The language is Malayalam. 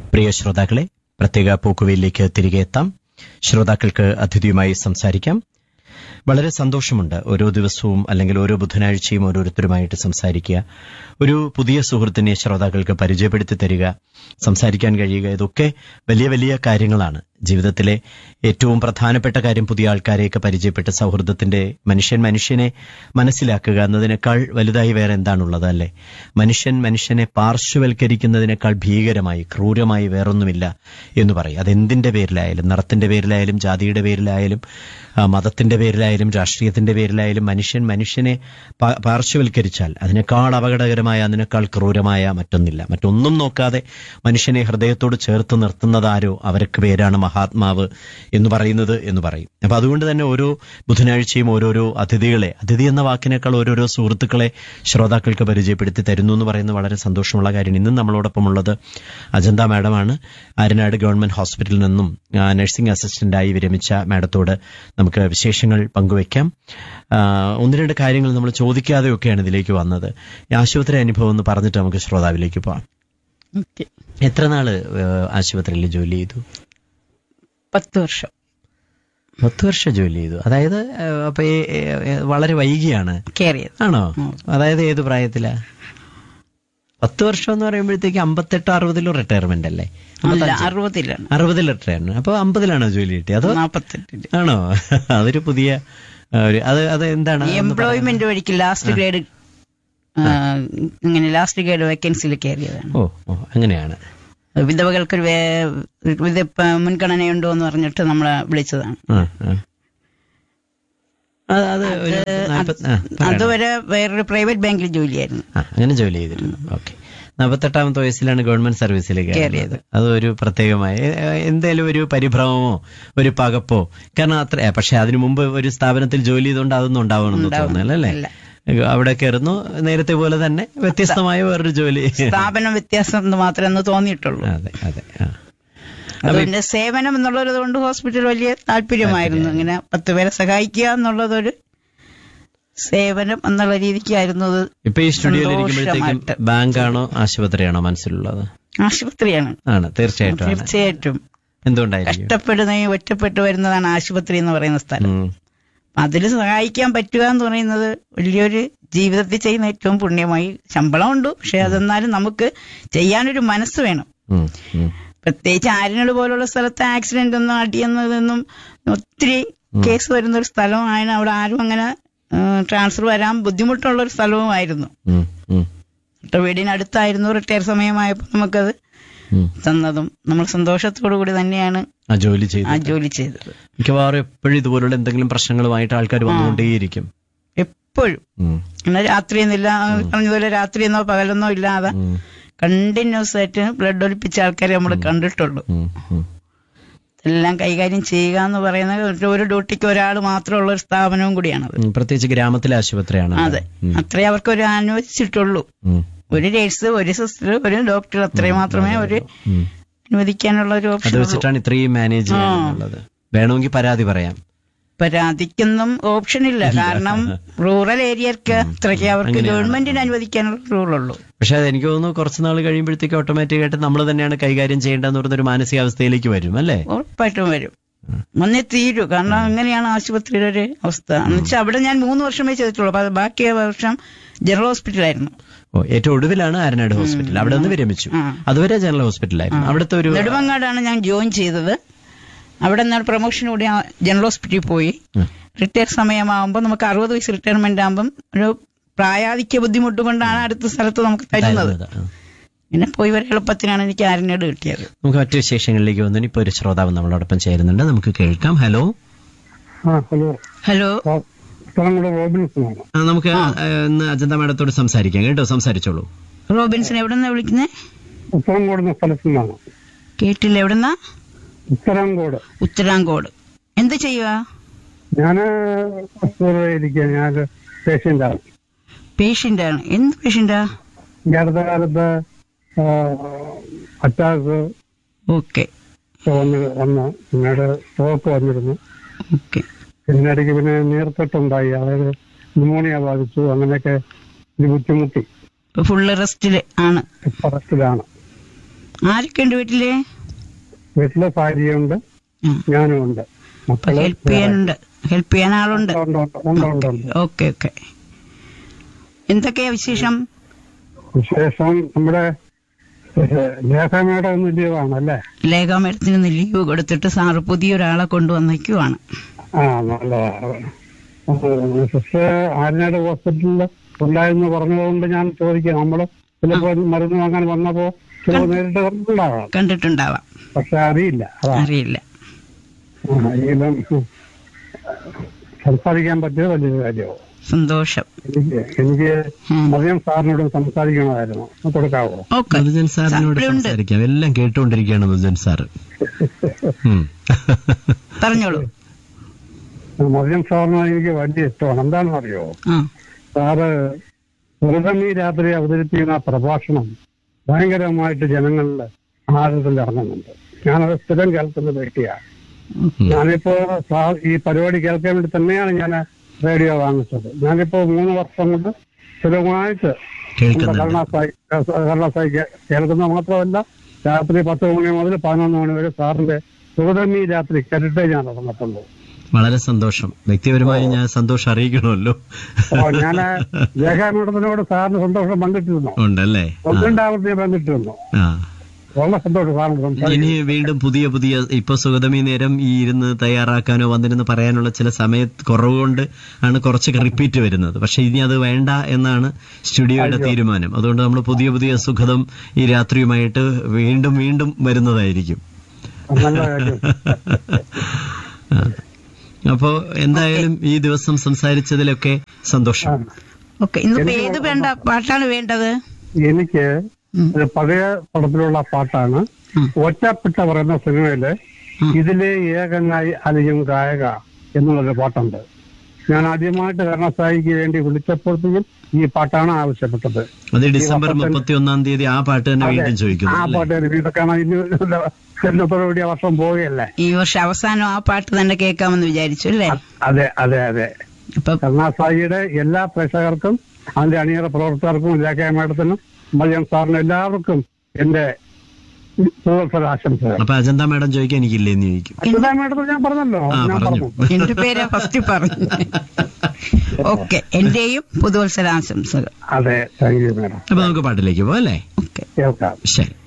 പ്രിയ ശ്രോതാക്കളെ പ്രത്യേക പോക്കുവയിലേക്ക് തിരികെ എത്താം ശ്രോതാക്കൾക്ക് അതിഥിയുമായി സംസാരിക്കാം വളരെ സന്തോഷമുണ്ട് ഓരോ ദിവസവും അല്ലെങ്കിൽ ഓരോ ബുധനാഴ്ചയും ഓരോരുത്തരുമായിട്ട് സംസാരിക്കുക ഒരു പുതിയ സുഹൃത്തിനെ ശ്രോതാക്കൾക്ക് പരിചയപ്പെടുത്തി തരിക സംസാരിക്കാൻ കഴിയുക ഇതൊക്കെ വലിയ വലിയ കാര്യങ്ങളാണ് ജീവിതത്തിലെ ഏറ്റവും പ്രധാനപ്പെട്ട കാര്യം പുതിയ ആൾക്കാരെയൊക്കെ പരിചയപ്പെട്ട് സൗഹൃദത്തിന്റെ മനുഷ്യൻ മനുഷ്യനെ മനസ്സിലാക്കുക എന്നതിനേക്കാൾ വലുതായി വേറെ എന്താണുള്ളത് അല്ലേ മനുഷ്യൻ മനുഷ്യനെ പാർശ്വവൽക്കരിക്കുന്നതിനേക്കാൾ ഭീകരമായി ക്രൂരമായി വേറൊന്നുമില്ല എന്ന് പറയും അതെന്തിന്റെ പേരിലായാലും നിറത്തിന്റെ പേരിലായാലും ജാതിയുടെ പേരിലായാലും ആ, മതത്തിന്റെ പേരിലായാലും രാഷ്ട്രീയത്തിന്റെ പേരിലായാലും മനുഷ്യൻ മനുഷ്യനെ പാ- പാർശ്വവൽക്കരിച്ചാൽ അതിനേക്കാൾ അപകടകരമായ അതിനേക്കാൾ ക്രൂരമായ മറ്റൊന്നില്ല മറ്റൊന്നും നോക്കാതെ മനുഷ്യനെ ഹൃദയത്തോട് ചേർത്ത് നിർത്തുന്നതാരോ അവർക്ക് പേരാണ് മഹാത്മാവ് എന്ന് പറയുന്നത് എന്ന് പറയും അപ്പൊ അതുകൊണ്ട് തന്നെ ഓരോ ബുധനാഴ്ചയും ഓരോരോ അതിഥികളെ അതിഥി എന്ന വാക്കിനേക്കാൾ ഓരോരോ സുഹൃത്തുക്കളെ ശ്രോതാക്കൾക്ക് പരിചയപ്പെടുത്തി തരുന്നു എന്ന് പറയുന്നത് വളരെ സന്തോഷമുള്ള കാര്യം ഇന്നും നമ്മളോടൊപ്പം ഉള്ളത് അജന്ത മാഡമാണ് ആരനാട് ഗവൺമെന്റ് ഹോസ്പിറ്റലിൽ നിന്നും ആ, നഴ്സിംഗ് അസിസ്റ്റന്റായി വിരമിച്ച മാഡത്തോട് നമുക്ക് വിശേഷങ്ങൾ പങ്കുവയ്ക്കാം ആ, ഒന്ന് രണ്ട് കാര്യങ്ങൾ നമ്മൾ ചോദിക്കാതെയൊക്കെയാണ് ഇതിലേക്ക് വന്നത് ഈ ആശുപത്രി അനുഭവം എന്ന് പറഞ്ഞിട്ട് നമുക്ക് ശ്രോതാവിലേക്ക് പോവാം ഓക്കെ എത്ര നാള് ആ, ആശുപത്രിയിൽ ജോലി ചെയ്തു പത്ത് വർഷം പത്ത് വർഷം ജോലി ചെയ്തു അതായത് ആ, അപ്പൊ ഈ, ഏ, ഏ, വളരെ വൈകിയാണ് കയറിയത് ആണോ അതായത് ഏത് പ്രായത്തിലാ പത്ത് വർഷം എന്ന് പറയുമ്പോഴത്തേക്ക് അമ്പത്തെട്ട് അറുപതിലും റിട്ടയർമെന്റ് അല്ലേ അല്ല അറുപതിലാണ് അറുപതിൽ റിട്ടയർമെന്റ് അപ്പൊ അമ്പതിലാണോ ജോലി കിട്ടിയത് അതോ നാപ്പത്തെട്ടില് ആണോ അതൊരു പുതിയ ആ, ഒരു അത് അത് എന്താണ് ഈ എംപ്ലോയ്മെന്റ് വഴിക്ക് ലാസ്റ്റ് ഗ്രേഡ് ഇങ്ങനെ ലാസ്റ്റ് ഗ്രേഡ് വേക്കൻസിയിൽ കയറിയതാണ് ഓ ഓ അങ്ങനെയാണ് വിധവകൾക്ക് ഒരു വേ- വിധ പ- മുൻഗണനയുണ്ടോ എന്ന് പറഞ്ഞിട്ട് നമ്മളെ വിളിച്ചതാണ് ആ, ആ. അത് അത് ഒരു നാല്പത്തി ആ, പറയണം. അതുവരെ വേറൊരു പ്രൈവറ്റ് ബാങ്കിൽ ജോലിയായിരുന്നു ആ അങ്ങനെ ജോലി ചെയ്തിരുന്നു ഓക്കെ നാൽപ്പത്തെട്ടാമത്തെ വയസ്സിലാണ് ഗവൺമെന്റ് സർവീസിലേക്ക് കയറിയത്. അത് ഒരു പ്രത്യേകമായ എന്തെങ്കിലും ഒരു പരിഭ്രമമോ ഒരു പകപ്പോ കാരണം അത്ര ഏ, പക്ഷെ അതിനു മുമ്പ് ഒരു സ്ഥാപനത്തിൽ ജോലി ചെയ്തുകൊണ്ട് അതൊന്നും ഉണ്ടാവണമെന്ന് തോന്നുന്നില്ല അല്ലേ ഇല്ല. അവിടെ കയറുന്നു നേരത്തെ പോലെ തന്നെ വ്യത്യസ്തമായ വേറൊരു ജോലി സ്ഥാപനം വ്യത്യാസം എന്ന് മാത്രമേ ഒന്ന് തോന്നിയിട്ടുള്ളൂ അതെ അതെ ആ അതുകൊണ്ട് സേവനം എന്നുള്ളത് കൊണ്ട് ഹോസ്പിറ്റൽ വലിയ താല്പര്യമായിരുന്നു ഇങ്ങനെ പത്ത് പേരെ സഹായിക്കുക എന്നുള്ളതൊരു സേവനം എന്നുള്ള രീതിക്കായിരുന്നു അത് ഇപ്പൊ ഈ സ്റ്റുഡിയോയിൽ ഇരിക്കുമ്പോഴത്തേക്കും സന്തോഷമായിട്ട്. ബാങ്കാണോ ആശുപത്രിയാണോ മനസ്സിലുള്ളത് ആശുപത്രിയാണ് ആണ് തീർച്ചയായിട്ടും ആണ്. തീർച്ചയായിട്ടും എന്തുകൊണ്ടായിരിക്കും കഷ്ടപ്പെടുന്ന ഒറ്റപ്പെട്ടു വരുന്നതാണ് ആശുപത്രി എന്ന് പറയുന്ന സ്ഥലം ഉം. അതിൽ സഹായിക്കാൻ പറ്റുക എന്ന് പറയുന്നത് വലിയൊരു ജീവിതത്തിൽ ചെയ്യുന്ന ഏറ്റവും പുണ്യമായി ശമ്പളമുണ്ട് പക്ഷെ അതെന്നാലും നമുക്ക് ചെയ്യാനൊരു മനസ്സ് വേണം ഉം, ഉം. പ്രത്യേകിച്ച് ആര്യനാട് പോലുള്ള സ്ഥലത്ത് ആക്സിഡന്റ് ഒന്നും അടിയെന്നതൊന്നും ഒത്തിരി കേസ് വരുന്ന ഒരു സ്ഥലമാണ് അവിടെ ആരും അങ്ങനെ ട്രാൻസ്ഫർ വരാൻ ബുദ്ധിമുട്ടുള്ള ഒരു സ്ഥലവുമായിരുന്നു ഉം, ഉം, വീടിനടുത്തായിരുന്നു റിട്ടയർ സമയമായപ്പോൾ നമുക്കത് ഉം. തന്നതും നമ്മൾ സന്തോഷത്തോടു കൂടി തന്നെയാണ് ആ ജോലി ചെയ്തു ആ ജോലി ചെയ്തത് മിക്കവാറും എപ്പോഴും ഇതുപോലുള്ള എന്തെങ്കിലും പ്രശ്നങ്ങളുമായിട്ട് ആൾക്കാർ വന്നുകൊണ്ടേയിരിക്കും എപ്പോഴും ഉം, പിന്നെ രാത്രിയെന്നില്ല പറഞ്ഞതുപോലെ രാത്രിയെന്നോ പകലെന്നോ ഇല്ലാതെ ഉം, കണ്ടിന്യൂസ് ആയിട്ട് ബ്ലഡ് ഒലിപ്പിച്ച ആൾക്കാരെ നമ്മൾ കണ്ടിട്ടുള്ളൂ ഉം, ഉം. എല്ലാം കൈകാര്യം ചെയ്യുക എന്ന് പറയുന്നത് ഒരു- ഒരു ഡ്യൂട്ടിക്ക് ഒരാൾ മാത്രമുള്ള ഒരു സ്ഥാപനവും കൂടിയാണത് ഉം, പ്രത്യേകിച്ച് ഗ്രാമത്തിലെ ആശുപത്രിയാണ് അതെ അത്രേ അവർക്ക് ഒരു അനുവദിച്ചിട്ടുള്ളൂ ഒരു നേഴ്സ് ഒരു സിസ്റ്റർ ഒരു ഡോക്ടർ അത്രയും മാത്രമേ ഒരു അനുവദിക്കാനുള്ള ഒരു അത് ഓപ്ഷൻ ഉള്ളൂ വെച്ചിട്ടാണ് ഇത്രയും മാനേജ് ചെയ്യാനുള്ളത് വേണമെങ്കിൽ പരാതി പറയാം പരാതിക്കൊന്നും ഓപ്ഷൻ ഇല്ല കാരണം റൂറൽ ഏരിയക്ക് അത്രയ്ക്ക് അവർക്ക് ഗവൺമെന്റിന് അനുവദിക്കാനുള്ള റൂളുള്ളൂ പക്ഷെ അത് എനിക്ക് തോന്നുന്നു കുറച്ച് നാൾ കഴിയുമ്പോഴത്തേക്ക് ഓട്ടോമാറ്റിക് ആയിട്ട് നമ്മൾ തന്നെയാണ് കൈകാര്യം ചെയ്യേണ്ടതെന്ന് പറയുന്ന ഒരു മാനസികാവസ്ഥയിലേക്ക് വരും അല്ലേ ഉറപ്പായിട്ടും വരും ഒന്നേ തീരൂ കാരണം അങ്ങനെയാണ് ആശുപത്രിയുടെ ഒരു അവസ്ഥ എന്നുവെച്ചാൽ അവിടെ ഞാൻ മൂന്ന് വർഷമേ ചെയ്തിട്ടുള്ളൂ അപ്പൊ ബാക്കി വർഷം ജനറൽ ഹോസ്പിറ്റലായിരുന്നു ഓ ഏറ്റവും ഒടുവിലാണ് ആരനാട് ഹോസ്പിറ്റൽ അവിടെ നിന്ന് വിരമിച്ചു ആ. അതുവരെ ജനറൽ ഹോസ്പിറ്റലായിരുന്നു അവിടുത്തെ ഒരു നെടുമങ്ങാടാണ് ഞാൻ ജോയിൻ ചെയ്തത് അവിടെ നിന്ന് പ്രൊമോഷൻ കൂടി ആ ജനറൽ ഹോസ്പിറ്റലിൽ പോയി ഉം. റിട്ടയർ സമയമാകുമ്പോൾ നമുക്ക് അറുപത് വയസ്സ് റിട്ടയർമെന്റ് ആകുമ്പം ഒരു പ്രായാധിക്യ ബുദ്ധിമുട്ട് കൊണ്ടാണ് അടുത്ത സ്ഥലത്ത് നമുക്ക് തരുന്നത് ആ. പിന്നെ പോയി വരെ എളുപ്പത്തിനാണ് എനിക്ക് ആരനേട് കിട്ടിയത് നമുക്ക് മറ്റു വിശേഷങ്ങളിലേക്ക് വന്നു ഇപ്പൊ ഒരു ശ്രോതാവ് നമ്മളോടൊപ്പം ചേരുന്നുണ്ട് നമുക്ക് കേൾക്കാം ഹലോ ആ ഹലോ ഹലോ ആ, സ്ഥലം കൂടെ റോബിൻസണാണ് ആ, നമുക്ക് ആ, ഇന്ന് അജന്ത മാഡത്തോട് സംസാരിക്കാം കേട്ടോ സംസാരിച്ചോളൂ റോബിൻസൺ എവിടെന്നാ വിളിക്കുന്നത് ഉത്തരംകോട് എന്ന സ്ഥലത്തു നിന്നാണ് കേട്ടില്ല എവിടെന്നാ ഉത്തരംകോട് ഉത്തരാങ്കോട് എന്ത് ചെയ്യുക ഞാന് ഇരിക്കുക ഞാൻ പേഷ്യന്റാണ് പേഷ്യന്റ് ആണ് എന്ത് പേഷ്യന്റാ ഈ അടുത്ത കാലത്ത് അറ്റാക്ക് ഓക്കെ വന്ന് വന്ന് പിന്നീട് സ്ട്രോക്ക് വന്നിരുന്നു ഓക്കെ പിന്നെ ഇടയ്ക്ക് പിന്നെ നീർക്കെട്ടുണ്ടായി അതായത് ന്യൂമോണിയ ബാധിച്ചു അങ്ങനെയൊക്കെ ഇത് ബുദ്ധിമുട്ടി ഫുള്ള് റെസ്റ്റില് ആണ് പറച്ചിലാണ് ആരൊക്കെ ഉണ്ട് വീട്ടില് വീട്ടിലെ ഭാര്യയുണ്ട് ആ, ഞാനും ഉണ്ട് അപ്പൊ മക്കള് ഹെൽപ്പ് ചെയ്യാനുണ്ട് ഹെൽപ്പ് ചെയ്യാൻ ആളുണ്ട് ഉണ്ട്, ഉണ്ട്, ഉണ്ട്, ഉണ്ട്, ഉണ്ട്. ഓക്കെ ഓക്കെ എന്തൊക്കെയാ വിശേഷം വിശേഷം നമ്മുടെ ലേഖനയുടെ ഒന്ന് ലീവാണ് അല്ലേ ലേഖ മേഡത്തിന് ഇന്ന് ലീവ് കൊടുത്തിട്ട് സാറ് പുതിയൊരാളെ കൊണ്ടുവന്നേക്കുവാണ് ആ നല്ലതാ സിസ്റ്റർ ആര്യനാട് ഹോസ്പിറ്റലിൽ ഉണ്ടായെന്ന് പറഞ്ഞതുകൊണ്ട് ഞാൻ ചോദിക്കാം നമ്മള് ചിലപ്പോ മരുന്ന് വാങ്ങാൻ വന്നപ്പോ ചിലപ്പോ നേരിട്ട് കണ്ടിട്ടുണ്ടാകാം കണ്ടിട്ടുണ്ടാവാം പക്ഷെ അറിയില്ല അതാ അറിയില്ല ആ, എങ്കിലും സംസാരിക്കാൻ പറ്റിയത് വലിയൊരു കാര്യമാവും സന്തോഷം എനിക്ക് എനിക്ക് ഉം. മറിയം സാറിനോട് സംസാരിക്കണമായിരുന്നു ഒന്ന് കൊടുക്കാവോ ഓക്കെ മധുജൻ സാറിനോട് ഉണ്ട് സംസാരിക്കാം എല്ലാം കേട്ടുകൊണ്ടിരിക്കുകയാണ് മധുജൻ സാറ് ഉം. പറഞ്ഞോളൂ മറിയം സാറിന് എനിക്ക് വലിയ ഇഷ്ടമാണ് എന്താണെന്ന് അറിയോ ആ സാറ് വെറുതെ ഈ രാത്രി അവതരിപ്പിക്കുന്ന ആ പ്രഭാഷണം ഭയങ്കരമായിട്ട് ജനങ്ങളുടെ ആഴത്തിൽ ഇറങ്ങുന്നുണ്ട് ഞാനത് സ്ഥിരം കേൾക്കുന്ന വ്യക്തിയാണ് ഞാനിപ്പോ സാ- ഈ പരിപാടി കേൾക്കാൻ വേണ്ടി തന്നെയാണ് ഞാൻ റേഡിയോ വാങ്ങിച്ചത് ഞാനിപ്പോ മൂന്ന് വർഷം കൊണ്ട് സ്ഥിരമായിട്ട് കേൾക്കുന്നുണ്ട് കരുണാസായി കരുണാസായി കേ- കേൾക്കുന്നത് മാത്രമല്ല രാത്രി പത്ത് മണി മുതൽ പതിനൊന്ന് മണി വരെ സാറിന്റെ സുഗതമി രാത്രി കേട്ടിട്ടേ ഞാൻ ഇറങ്ങത്തുള്ളൂ വളരെ സന്തോഷം വ്യക്തിപരമായി ഞാൻ സന്തോഷം അറിയിക്കണമല്ലോ അപ്പൊ ഞാൻ ലേഖാനോടത്തിനോട് സാറിന് സന്തോഷം പങ്കിട്ടിരുന്നു ഉണ്ടല്ലേ ആ, ഒന്നുണ്ടാവത്തെ പങ്കിട്ടിരുന്നു ആ വളരെ സന്തോഷം സാറിന് സംസാരിക്കും ഇനി വീണ്ടും പുതിയ പുതിയ ഇപ്പൊ സുഗതമി നേരം ഈ ഇരുന്ന് തയ്യാറാക്കാനോ വന്നിരുന്ന് പറയാനുള്ള ചില സമയ കുറവ് കൊണ്ട് ആണ് കുറച്ച് റിപ്പീറ്റ് വരുന്നത് പക്ഷെ ഇനി അത് വേണ്ട എന്നാണ് സ്റ്റുഡിയോയുടെ തീരുമാനം അതുകൊണ്ട് നമ്മൾ പുതിയ പുതിയ സുഖതം ഈ രാത്രിയുമായിട്ട് വീണ്ടും വീണ്ടും വരുന്നതായിരിക്കും നല്ല കാര്യം ആ. അപ്പോ എന്തായാലും ഈ ദിവസം സംസാരിച്ചതിലൊക്കെ സന്തോഷം ഓക്കെ ഇന്നിപ്പോ ഏത് വേണ്ട പാട്ടാണ് വേണ്ടത് എനിക്ക് ഉം. ഒരു പഴയ പടത്തിലുള്ള പാട്ടാണ് ഉം. ഒറ്റപ്പെട്ട പറയുന്ന സിനിമയില് ഉം. ഇതിലെ ഏകനായി അലിയും ഗായക എന്നുള്ളൊരു പാട്ടുണ്ട് ഞാൻ ആദ്യമായിട്ട് കർണസായിക്ക് വേണ്ടി വിളിച്ചപ്പോഴത്തേക്കും ഈ പാട്ടാണ് ആവശ്യപ്പെട്ടത് അത് ഡിസംബർ മുപ്പത്തി ഒന്നാം തീയതി ആ പാട്ട് തന്നെ വീണ്ടും ചോദിക്കുന്നു ആ അല്ലേ? പാട്ട് ഇതൊക്കെ ഇന്നത്തോടുകൂടി ആ വർഷം പോവുകയല്ലേ ഈ വർഷം അവസാനം ആ പാട്ട് തന്നെ കേൾക്കാമെന്ന് വിചാരിച്ചു അല്ലേ അതെ അതെ അതെ അപ്പൊ കരുണാസായിയുടെ എല്ലാ പ്രേക്ഷകർക്കും അതിന്റെ അണിയറ പ്രവർത്തകർക്കും ഇലാഖ മേഡത്തിനും മറിയം സാറിനും എല്ലാവർക്കും എന്റെ സുഹൃത്തുക്കളുടെ ആശംസകൾ അപ്പൊ അജന്ത മാഡം ചോദിക്കാൻ എനിക്കില്ലേന്ന് ചോദിക്കും അച്യുത മേഡത്തിൽ ഞാൻ പറഞ്ഞല്ലോ ആ ഞാൻ പറഞ്ഞു പറഞ്ഞു എന്റെ പേര് ഫസ്റ്റ് പറഞ്ഞു ഓക്കെ എന്റെയും പുതുവത്സരാശംസകൾ അതെ താങ്ക് യു മേഡം അപ്പൊ നമുക്ക് പാട്ടിലേക്ക് പോകാം അല്ലേ ഓക്കെ കേൾക്കാം ശരി